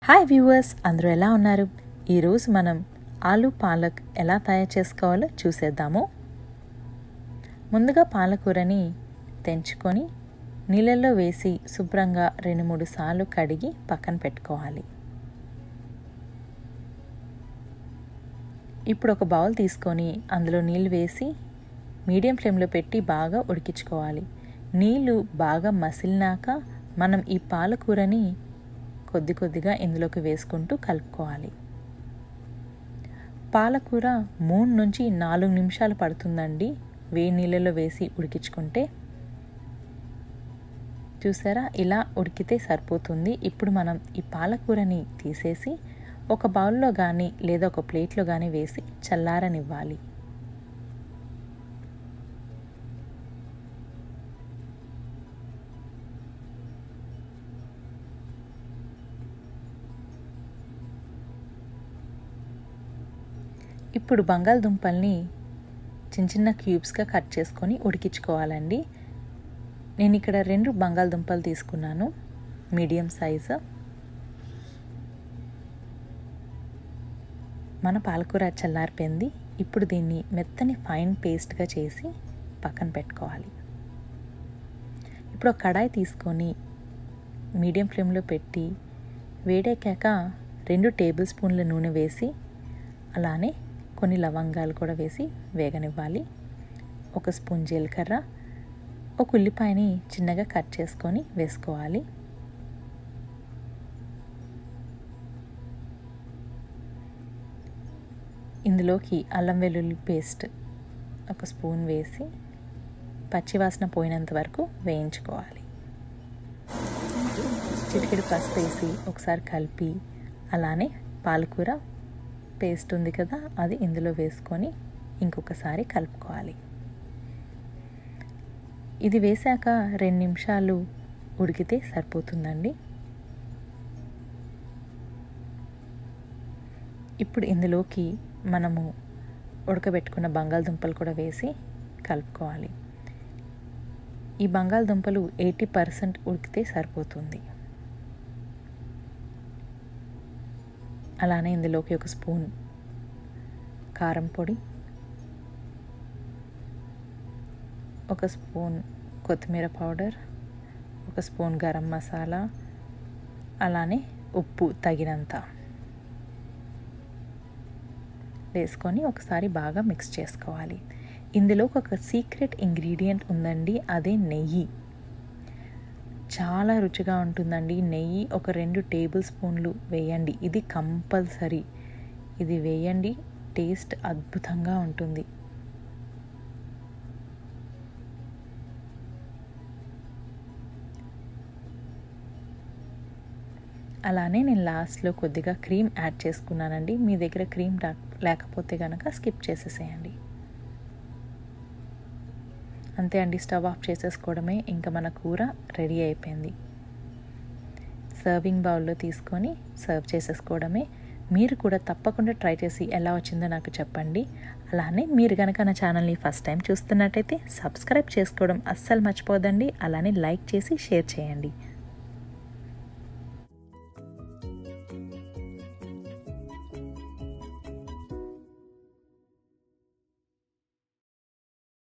hi viewers అందరూ ఎలా ఉన్నారు ఈరోజు మనం ఆలు పాలక్ ఎలా తయారు చేసుకోవాలో చూసేద్దాము ముందుగా పాలకూరని తెంచుకొని నీళ్ళల్లో వేసి శుభ్రంగా రెండు మూడు సార్లు కడిగి పక్కన పెట్టుకోవాలి ఇప్పుడు ఒక బౌల్ తీసుకొని అందులో నీళ్ళు వేసి మీడియం ఫ్లేమ్లో పెట్టి బాగా ఉడికించుకోవాలి నీళ్ళు బాగా మసిలినాక మనం ఈ పాలకూరని కొద్ది కొద్దిగా ఇందులోకి వేసుకుంటూ కలుపుకోవాలి పాలకూర మూడు నుంచి నాలుగు నిమిషాలు పడుతుందండి వేడి నీళ్ళలో వేసి ఉడికించుకుంటే చూసారా ఇలా ఉడికితే సరిపోతుంది ఇప్పుడు మనం ఈ పాలకూరని తీసేసి ఒక బౌల్లో కానీ లేదా ఒక ప్లేట్లో కానీ వేసి చల్లారనివ్వాలి ఇప్పుడు బంగాళదుంపల్ని చిన్న చిన్న క్యూబ్స్గా కట్ చేసుకొని ఉడికించుకోవాలండి నేను ఇక్కడ రెండు బంగాళదుంపలు తీసుకున్నాను మీడియం సైజు మన పాలకూర చల్లారిపోయింది ఇప్పుడు దీన్ని మెత్తని ఫైన్ పేస్ట్గా చేసి పక్కన పెట్టుకోవాలి ఇప్పుడు ఒక కడాయి తీసుకొని మీడియం ఫ్లేమ్లో పెట్టి వేడెక్కాక రెండు టేబుల్ స్పూన్ల నూనె వేసి అలానే కొన్ని లవంగాలు కూడా వేసి వేగనివ్వాలి ఒక స్పూన్ జీలకర్ర ఒక ఉల్లిపాయని చిన్నగా కట్ చేసుకొని వేసుకోవాలి ఇందులోకి అల్లం వెల్లుల్లి పేస్ట్ ఒక స్పూన్ వేసి పచ్చివాసన పోయినంత వరకు వేయించుకోవాలి చిటికెడు పసుపు వేసి ఒకసారి కలిపి అలానే పాలకూర పేస్ట్ ఉంది కదా అది ఇందులో వేసుకొని ఇంకొకసారి కలుపుకోవాలి ఇది వేశాక రెండు నిమిషాలు ఉడికితే సరిపోతుందండి ఇప్పుడు ఇందులోకి మనము ఉడకబెట్టుకున్న బంగాళదుంపలు కూడా వేసి కలుపుకోవాలి ఈ బంగాళదుంపలు ఎయిటీ పర్సెంట్ ఉడికితే సరిపోతుంది అలానే ఇందులోకి ఒక స్పూన్ కారం పొడి ఒక స్పూన్ కొత్తిమీర పౌడర్ ఒక స్పూన్ గరం మసాలా అలానే ఉప్పు తగినంత వేసుకొని ఒకసారి బాగా మిక్స్ చేసుకోవాలి ఇందులో ఒక సీక్రెట్ ఇంగ్రీడియంట్ ఉందండి అదే నెయ్యి చాలా రుచిగా ఉంటుందండి నెయ్యి ఒక రెండు టేబుల్ స్పూన్లు వేయండి ఇది కంపల్సరీ ఇది వేయండి టేస్ట్ అద్భుతంగా ఉంటుంది అలానే నేను లాస్ట్లో కొద్దిగా క్రీమ్ యాడ్ చేసుకున్నానండి మీ దగ్గర క్రీమ్ లేకపోతే కనుక స్కిప్ చేసేసేయండి అంతే అండి స్టవ్ ఆఫ్ చేసేసుకోవడమే ఇంకా మన కూర రెడీ అయిపోయింది సర్వింగ్ బౌల్లో తీసుకొని సర్వ్ చేసేసుకోవడమే మీరు కూడా తప్పకుండా ట్రై చేసి ఎలా వచ్చిందో నాకు చెప్పండి అలానే మీరు కనుక నా ఛానల్ని ఫస్ట్ టైం చూస్తున్నట్టయితే సబ్స్క్రైబ్ చేసుకోవడం అస్సలు మర్చిపోదండి అలానే లైక్ చేసి షేర్ చేయండి